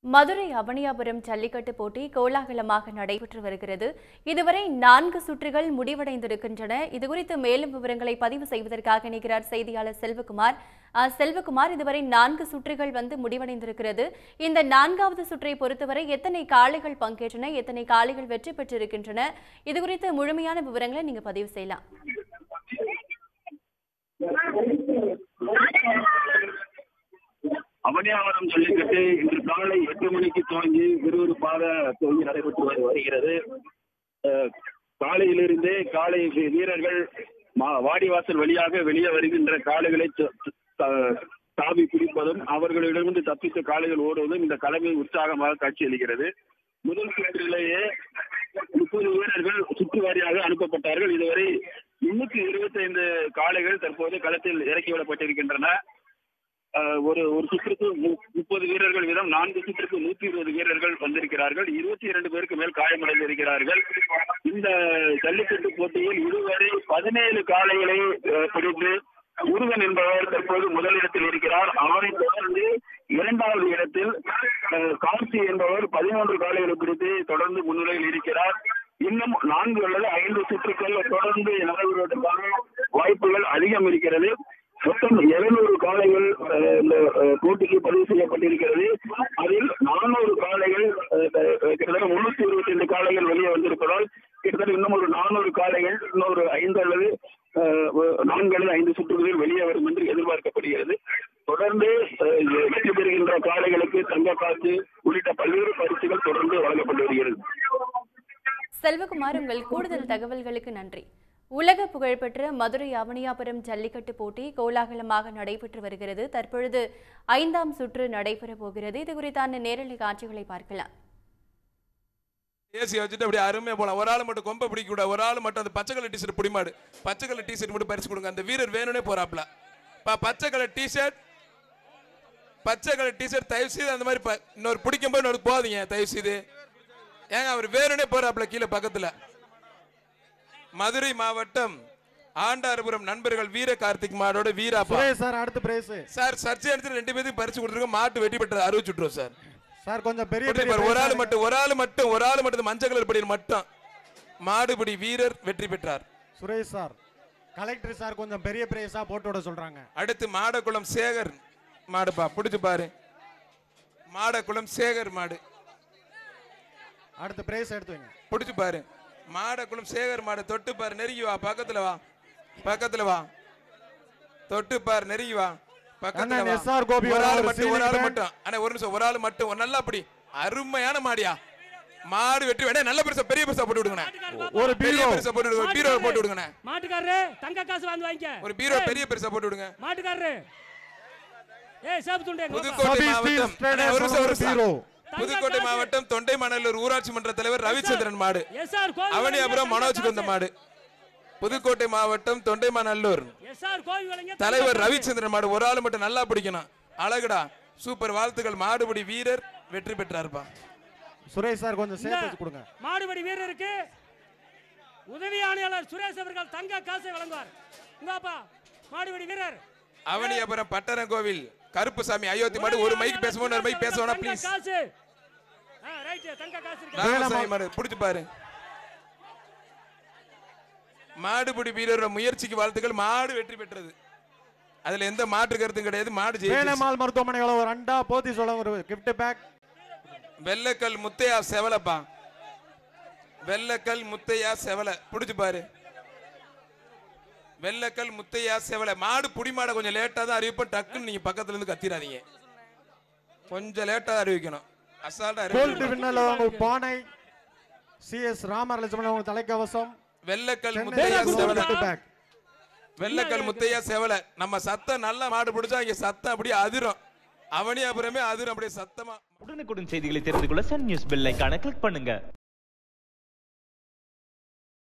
மதுரை அவனியாபுரம் ஜல்லிக்கட்டு போட்டி கோலாகலமாக நடைபெற்று வருகிறது இதுவரை நான்கு சுற்றுகள் முடிவடைந்திருக்கின்றன இதுகுறித்து மேலும் விவரங்களை பதிவு செய்வதற்காக இணைகிறார் செய்தியாளர் செல்வகுமார் அஹ், செல்வகுமார் இதுவரை நான்கு சுற்றுகள் வந்து முடிவடைந்திருக்கிறது இந்த நான்காவது சுற்றை பொறுத்தவரை எத்தனை காளைகள் பங்கேற்றன எத்தனை காளைகள் வெற்றி பெற்றிருக்கின்றன இதுகுறித்து முழுமையான விவரங்களை நீங்க பதிவு செய்யலாம் அவனியாவரம் ஜல்லிக்கட்டு இன்று காலை எட்டு மணிக்கு துவங்கி விறுவிறுப்பாக துவங்கி நடைபெற்று வரு- வருகிறது அஹ், காலையிலிருந்தே காலை வீ- வீரர்கள் மா- வாடிவாசல் வழியாக வெளியே வருகின்ற காளைகளை த- த- தாவி பிடிப்பதும் அவர்களிடமிருந்து தப்பித்த காளைகள் ஓடுவதும் இந்த கலவை உற்சாகமாக காட்சியளிக்கிறது முதல் சுற்றிலேயே முப்பது வீரர்கள் சுற்று வாரியாக அனுப்பப்பட்டார்கள் இதுவரை முன்னூத்தி இருபத்தி ஐந்து காளைகள் தற்போது களத்தில் இறக்கி விடப்பட்டிருக்கின்றன அஹ், ஒரு ஒரு சுற்றுக்கு மு- முப்பது வீரர்கள் வீதம் நான்கு சுற்றுக்கு நூத்தி இருபது வீரர்கள் வந்திருக்கிறார்கள் இருபத்தி இரண்டு பேருக்கு மேல் காயமடைந்திருக்கிறார்கள் இந்த ஜல்லிக்கட்டு போட்டியில் இதுவரை பதினேழு காளைகளை அஹ், பிடித்து முருகன் என்பவர் தற்போது முதலிடத்தில் இருக்கிறார் அவரை தொடர்ந்து இரண்டாவது இடத்தில் அஹ், கார்த்தி என்பவர் பதிமூன்று காளைகளை பிடித்து தொடர்ந்து முன்னிலையில் இருக்கிறார் இன்னும் நான்கு அல்லது ஐந்து சுற்றுக்கள் தொடர்ந்து நடைபெறுவதற்கான வாய்ப்புகள் அதிகம் இருக்கிறது மொத்தம் எழுநூறு காளைகள் அஹ், இந்த அஹ், போட்டிக்கு பதிவு செய்யப்பட்டிருக்கிறது அதில் நானூறு காளைகள் அஹ், அஹ், கிட்டத்தட்ட முன்னூத்தி இருபத்தி ஐந்து காளைகள் வெளியே வந்திருப்பதால் கிட்டத்தட்ட இன்னும் ஒரு நானூறு காளைகள் இன்னொரு ஐந்து அல்லது அஹ், ஒரு நான்கு அல்லது ஐந்து சுற்றுகளில் வெளியே வரும் என்று எதிர்பார்க்கப்படுகிறது தொடர்ந்து அஹ், வெற்றி பெறுகின்ற காளைகளுக்கு தங்க காசு உள்ளிட்ட பல்வேறு பரிசுகள் தொடர்ந்து வழங்கப்பட்டு வருகிறது செல்வகுமார் உங்கள் கூடுதல் தகவல்களுக்கு நன்றி உலக புகழ்பெற்ற மதுரை அவனியாபுரம் ஜல்லிக்கட்டு போட்டி கோலாகலமாக நடைபெற்று வருகிறது தற்பொழுது ஐந்தாம் சுற்று நடைபெற போகிறது இது குறித்தான நேரலை காட்சிகளை பார்க்கலாம் ஏசி வச்சுட்டு அப்படியே அருமையா போலாம் ஒரு ஆள் மட்டும் கொம்ப பிடிக்க கூடாது ஒரு ஆள் மட்டும் அந்த பச்சை கலர் டிஷர்ட் பிடிமாடு பச்சை கலர் டிஷர்ட் மட்டும் பரிசு கொடுங்க அந்த வீரர் வேணும்னே போறாப்ல பா பச்சை கலர் டிஷர்ட் பச்சை கலர் டிஷர்ட் தயவு செய்து அந்த மாதிரி ப- இன்னொரு பிடிக்கும் போது இன்னொரு போதீங்க தயவு செய்து ஏங்க அவர் வேணும்னே போறாப்ல கீழே பக்கத்துல மதுரை மாவட்டம் ஆண்டாரபுரம் நண்பர்கள் வீர கார்த்திக் மாடோட வீராப்பா சுரேஷ் சார் அடுத்த பிரைஸ் சார் சர்ச்சை எடுத்து ரெண்டு பேருக்கு பரிசு கொடுத்துருக்கோம் மாட்டு வெட்டி பெற்ற அறிவிச்சுட்றோம் சார் சார் கொஞ்சம் பெரிய போட்டு பெரிய பாரு, ஒரு prize ஆள் ஆ மட்டும் ஒரு ஆள் மட்டும் ஒரு ஆள் மட்டும் இந்த மஞ்சள் கலர் படியில் மட்டும் மாடுபிடி வீரர் வெற்றி பெற்றார் சுரேஷ் சார் கலெக்டர் சார் கொஞ்சம் பெரிய பிரைஸா போட்டு விட சொல்றாங்க அடுத்து மாடக்குளம் சேகர் மாடுப்பா பிடிச்சு பாரு மாடக்குளம் சேகர் மாடு அடுத்த பிரைஸ் எடுத்து வைங்க பிடிச்சு பாரு மாடக்குளம் சேகர் மாடு தொட்டு பாரு நெருங்கி வா பக்கத்துல வா பக்கத்துல வா தொட்டு பாரு நெருங்கி வா பக்கத்துல அண்ணன் வா SR கோபி ஒரு ஆள் ஒரு மட்டும் ஒரு ceiling ஆள் fan. மட்டும் அண்ணா ஒரு நிமிஷம் ஒரு ஆள் மட்டும் ஒரு நல்லா அப்படி அருமையான மாடியா மாடு வெற்றி வேணா நல்ல பெருசா பெரிய பெருசா போட்டு விடுங்கண்ணே ஒரு பெரிய பீரோ பெருசா போட்டு விடுங்க பீரோ போட்டு விடுங்கண்ணே மாட்டுக்காரரு தங்க காசு வந்து வாங்கிக்க ஒரு பீரோ பெரிய பெருசா போட்டு விடுங்க மாட்டுக்காரரு ஏய் சேப்பு துண்டே இங்க வாப்பா. புதுக்கோட்டை சபி மாவட்டம் ஸ்டீல் அண்ணா, ஒரு நிமிஷம், ஒரு ஸ்ட்ரைடர் நிமிஷம். பீரோ புதுக்கோட்டை மாவட்டம் தொண்டைமாநல்லூர் ஊராட்சி மன்ற தலைவர் ரவிச்சந்திரன் மாடு எஸ்ஆர் கோவில் அவனியாபுரம் மனோஜ் கொண்ட மாடு புதுக்கோட்டை மாவட்டம் தொண்டைமாநல்லூர் எஸ்ஆர் கோவில் வழங்கிய தலைவர் ரவிச்சந்திரன் மாடு ஒரு ஆள் மட்டும் நல்லா பிடிக்கணும் அழகுடா சூப்பர் வாழ்த்துக்கள் மாடுபிடி வீரர் வெற்றி பெற்றாருப்பா சுரேஷ் சார் கொஞ்சம் சேர்த்து வச்சு கொடுங்க மாடுபடி வீரருக்கு உதவி ஆணையாளர் சுரேஷ் அவர்கள் தங்க காசை வழங்குவார் உங்கப்பா மாடுபடி வீரர் அவனியாபுரம் பட்டணங்கோவில் கருப்புசாமி அயோத்தி மாடு ஒரு மைக் பேசுவோம் ஒரு மைக் பேசுவோம் தங்க ப்ளீஸ் காசு ஆ ரைட் தங்க காசு இருக்கு ராமசாமி மாடு பிடிச்சு பாரு மாடுபிடி வீரரோட முயற்சிக்கு வாழ்த்துக்கள் மாடு வெற்றி பெற்றது அதுல எந்த மாற்று கருத்தும் கிடையாது மாடு ஜெயிச்சிருச்சு. வேலம்மாள் மருத்துவமனைகள ஒரு அண்டா போத்தி சொல்ல ஒரு gift பேக் வெள்ளக்கல் முத்தையா செவலப்பா வெள்ளக்கல் முத்தையா செவல புடிச்சு பாரு வெள்ளக்கல் முத்தையா செவல மாடு புடி மாடை கொஞ்சம் லேட்டா தான் அறிவிப்போம் டக்குன்னு நீங்க பக்கத்துல இருந்து கத்திராதீங்க கொஞ்சம் லேட்டா தான் அறிவிக்கணும் அசால்ட்டா கோல்டு அறிவிக்கணும் வின்னர்ல உங்க பானை சிஎஸ் ராமர் லட்சுமணன் உங்க தலைக்கவசம் வெள்ளக்கல் சென்னை முத்தையா செவல gift பேக் வெள்ளக்கல் முத்தையா செவல நம்ம சத்தம் நல்லா மாடு பிடிச்சா இங்க சத்தம் அப்படியே அதிரும் அவனி அப்புறமே அதிரும் அப்படியே சத்தமா உடனுக்குடன் செய்திகளை தெரிந்து கொள்ள சன் நியூஸ் பெல் ஐகானை கிளிக் பண்ணுங்க